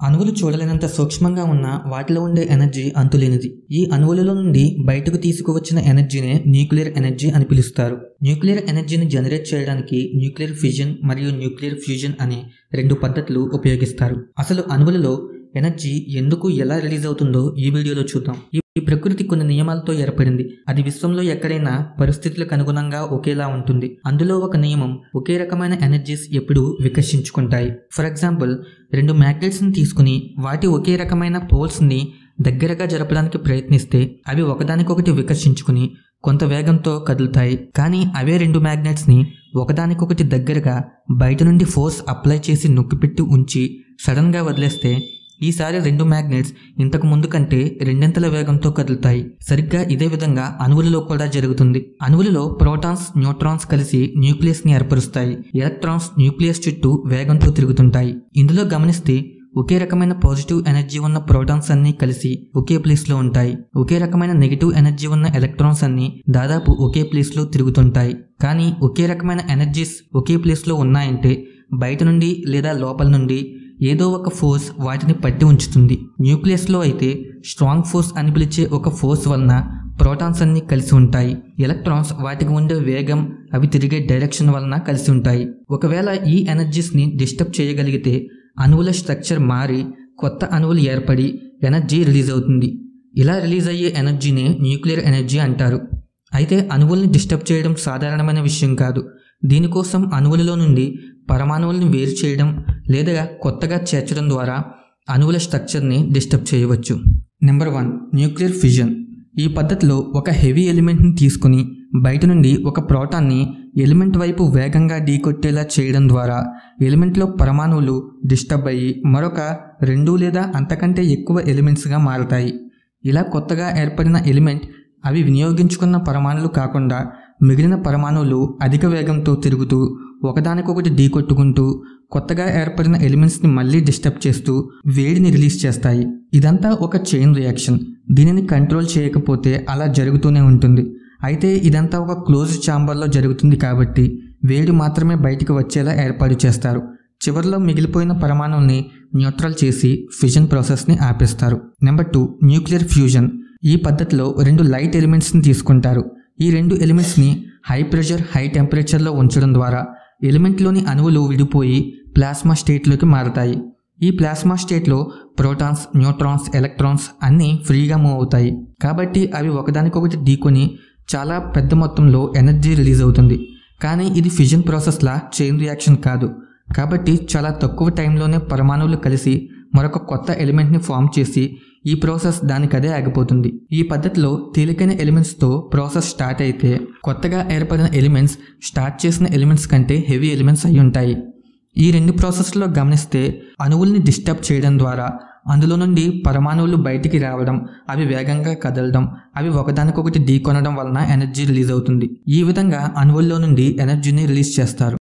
అణువులు చూడలేనంత సూక్ష్మంగా ఉన్న వాటిలో ఉండే ఎనర్జీ అంతులేనిది ఈ అణువులలో నుండి బయటకు తీసుకువచ్చిన ఎనర్జీనే న్యూక్లియర్ ఎనర్జీ అని పిలుస్తారు న్యూక్లియర్ ఎనర్జీని జనరేట్ చేయడానికి న్యూక్లియర్ ఫిజన్ మరియు న్యూక్లియర్ ఫ్యూజన్ అనే రెండు పద్ధతులు ఉపయోగిస్తారు అసలు అణువులలో ఎనర్జీ ఎందుకు ఎలా రిలీజ్ అవుతుందో ఈ వీడియోలో చూద్దాం ఈ ఈ ప్రకృతి కొన్ని నియమాలతో ఏర్పడింది అది విశ్వంలో ఎక్కడైనా పరిస్థితులకు అనుగుణంగా ఒకేలా ఉంటుంది అందులో ఒక నియమం ఒకే రకమైన ఎనర్జీస్ ఎప్పుడూ వికసించుకుంటాయి ఫర్ ఎగ్జాంపుల్ రెండు మ్యాగ్నెట్స్ని తీసుకుని వాటి ఒకే రకమైన పోల్స్ని దగ్గరగా జరపడానికి ప్రయత్నిస్తే అవి ఒకదానికొకటి వికసించుకుని కొంత వేగంతో కదులుతాయి కానీ అవే రెండు మ్యాగ్నెట్స్ని ఒకదానికొకటి దగ్గరగా బయట నుండి ఫోర్స్ అప్లై చేసి నొక్కిపెట్టి ఉంచి సడన్గా వదిలేస్తే ఈసారి రెండు మ్యాగ్నెట్స్ ఇంతకు ముందు కంటే రెండింతల వేగంతో కదులుతాయి సరిగ్గా ఇదే విధంగా అణువులలో కూడా జరుగుతుంది అణువులలో ప్రోటాన్స్ న్యూట్రాన్స్ కలిసి న్యూక్లియస్ ని ఏర్పరుస్తాయి ఎలక్ట్రాన్స్ న్యూక్లియస్ చుట్టూ వేగంతో తిరుగుతుంటాయి ఇందులో గమనిస్తే ఒకే రకమైన పాజిటివ్ ఎనర్జీ ఉన్న ప్రోటాన్స్ అన్నీ కలిసి ఒకే ప్లేస్ లో ఉంటాయి ఒకే రకమైన నెగిటివ్ ఎనర్జీ ఉన్న ఎలక్ట్రాన్స్ అన్నీ దాదాపు ఒకే ప్లేస్ లో తిరుగుతుంటాయి కానీ ఒకే రకమైన ఎనర్జీస్ ఒకే ప్లేస్ లో ఉన్నాయంటే బయట నుండి లేదా లోపల నుండి ఏదో ఒక ఫోర్స్ వాటిని పట్టి ఉంచుతుంది న్యూక్లియస్లో అయితే స్ట్రాంగ్ ఫోర్స్ అని పిలిచే ఒక ఫోర్స్ వలన ప్రోటాన్స్ అన్ని కలిసి ఉంటాయి ఎలక్ట్రాన్స్ వాటికి ఉండే వేగం అవి తిరిగే డైరెక్షన్ వలన కలిసి ఉంటాయి ఒకవేళ ఈ ఎనర్జీస్ని డిస్టర్బ్ చేయగలిగితే అణువుల స్ట్రక్చర్ మారి కొత్త అణువులు ఏర్పడి ఎనర్జీ రిలీజ్ అవుతుంది ఇలా రిలీజ్ అయ్యే ఎనర్జీనే న్యూక్లియర్ ఎనర్జీ అంటారు అయితే అణువుల్ని డిస్టర్బ్ చేయడం సాధారణమైన విషయం కాదు దీనికోసం అణువులలో నుండి పరమాణువులను వేరు చేయడం లేదా కొత్తగా చేర్చడం ద్వారా అణువుల స్ట్రక్చర్ని డిస్టర్బ్ చేయవచ్చు నెంబర్ వన్ న్యూక్లియర్ ఫిజన్ ఈ పద్ధతిలో ఒక హెవీ ఎలిమెంట్ని తీసుకుని బయట నుండి ఒక ప్రోటాన్ని ఎలిమెంట్ వైపు వేగంగా ఢీకొట్టేలా చేయడం ద్వారా ఎలిమెంట్లో పరమాణువులు డిస్టర్బ్ అయ్యి మరొక రెండు లేదా అంతకంటే ఎక్కువ ఎలిమెంట్స్గా మారతాయి ఇలా కొత్తగా ఏర్పడిన ఎలిమెంట్ అవి వినియోగించుకున్న పరమాణులు కాకుండా మిగిలిన పరమాణువులు అధిక వేగంతో తిరుగుతూ ఒకదానికొకటి ఢీకొట్టుకుంటూ కొత్తగా ఏర్పడిన ఎలిమెంట్స్ని మళ్ళీ డిస్టర్బ్ చేస్తూ వేడిని రిలీజ్ చేస్తాయి ఇదంతా ఒక చైన్ రియాక్షన్ దీనిని కంట్రోల్ చేయకపోతే అలా జరుగుతూనే ఉంటుంది అయితే ఇదంతా ఒక క్లోజ్ ఛాంబర్లో జరుగుతుంది కాబట్టి వేడి మాత్రమే బయటికి వచ్చేలా ఏర్పాటు చేస్తారు చివరిలో మిగిలిపోయిన పరమాణువుని న్యూట్రల్ చేసి ఫిజన్ ప్రాసెస్ని ఆపేస్తారు నెంబర్ టూ న్యూక్లియర్ ఫ్యూజన్ ఈ పద్ధతిలో రెండు లైట్ ఎలిమెంట్స్ని తీసుకుంటారు ఈ రెండు ఎలిమెంట్స్ని హై ప్రెషర్ హై టెంపరేచర్లో ఉంచడం ద్వారా ఎలిమెంట్లోని అణువులు విడిపోయి ప్లాస్మా స్టేట్లోకి మారతాయి ఈ ప్లాస్మా స్టేట్లో ప్రోటాన్స్ న్యూట్రాన్స్ ఎలక్ట్రాన్స్ అన్నీ ఫ్రీగా మూవ్ అవుతాయి కాబట్టి అవి ఒకదానికొకటి ఢీకొని చాలా పెద్ద మొత్తంలో ఎనర్జీ రిలీజ్ అవుతుంది కానీ ఇది ఫిజన్ ప్రాసెస్లా చైన్ రియాక్షన్ కాదు కాబట్టి చాలా తక్కువ టైంలోనే పరమాణువులు కలిసి మరొక కొత్త ఎలిమెంట్ని ఫామ్ చేసి ఈ ప్రాసెస్ దానికదే ఆగిపోతుంది ఈ పద్ధతిలో తేలికైన ఎలిమెంట్స్తో ప్రాసెస్ స్టార్ట్ అయితే కొత్తగా ఏర్పడిన ఎలిమెంట్స్ స్టార్ట్ చేసిన ఎలిమెంట్స్ కంటే హెవీ ఎలిమెంట్స్ అయి ఉంటాయి ఈ రెండు ప్రాసెస్లో గమనిస్తే అణువుల్ని డిస్టర్బ్ చేయడం ద్వారా అందులో నుండి పరమాణువులు బయటికి రావడం అవి వేగంగా కదలడం అవి ఒకదానికొకటి ఢీకొనడం వలన ఎనర్జీ రిలీజ్ అవుతుంది ఈ విధంగా అణువుల్లో నుండి ఎనర్జీని రిలీజ్ చేస్తారు